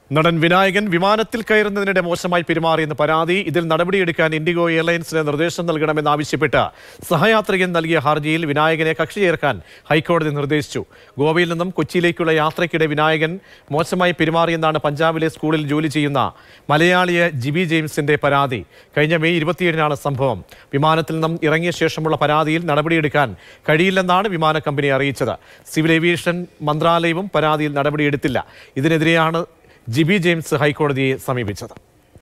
നടൻ വിനായകൻ വിമാനത്തിൽ കയറുന്നതിനിടെ മോശമായി പെരുമാറിയെന്ന് പരാതി ഇതിൽ നടപടിയെടുക്കാൻ ഇൻഡിഗോ എയർലൈൻസിന് നിർദ്ദേശം നൽകണമെന്നാവശ്യപ്പെട്ട് സഹയാത്രികൻ നൽകിയ ഹർജിയിൽ വിനായകനെ കക്ഷി ചേർക്കാൻ ഹൈക്കോടതി നിർദ്ദേശിച്ചു ഗോവയിൽ നിന്നും കൊച്ചിയിലേക്കുള്ള യാത്രയ്ക്കിടെ വിനായകൻ മോശമായി പെരുമാറിയെന്നാണ് പഞ്ചാബിലെ സ്കൂളിൽ ജോലി ചെയ്യുന്ന മലയാളിയ ജിബി ജെയിംസിന്റെ പരാതി കഴിഞ്ഞ മെയ് ഇരുപത്തിയേഴിനാണ് സംഭവം വിമാനത്തിൽ നിന്നും ഇറങ്ങിയ ശേഷമുള്ള പരാതിയിൽ നടപടിയെടുക്കാൻ കഴിയില്ലെന്നാണ് വിമാന കമ്പനി അറിയിച്ചത് സിവിൽ ഏവിയേഷൻ മന്ത്രാലയവും പരാതിയിൽ നടപടിയെടുത്തില്ല ഇതിനെതിരെയാണ് ജിബി ജെയിംസ് ഹൈക്കോടതിയെ സമീപിച്ചത്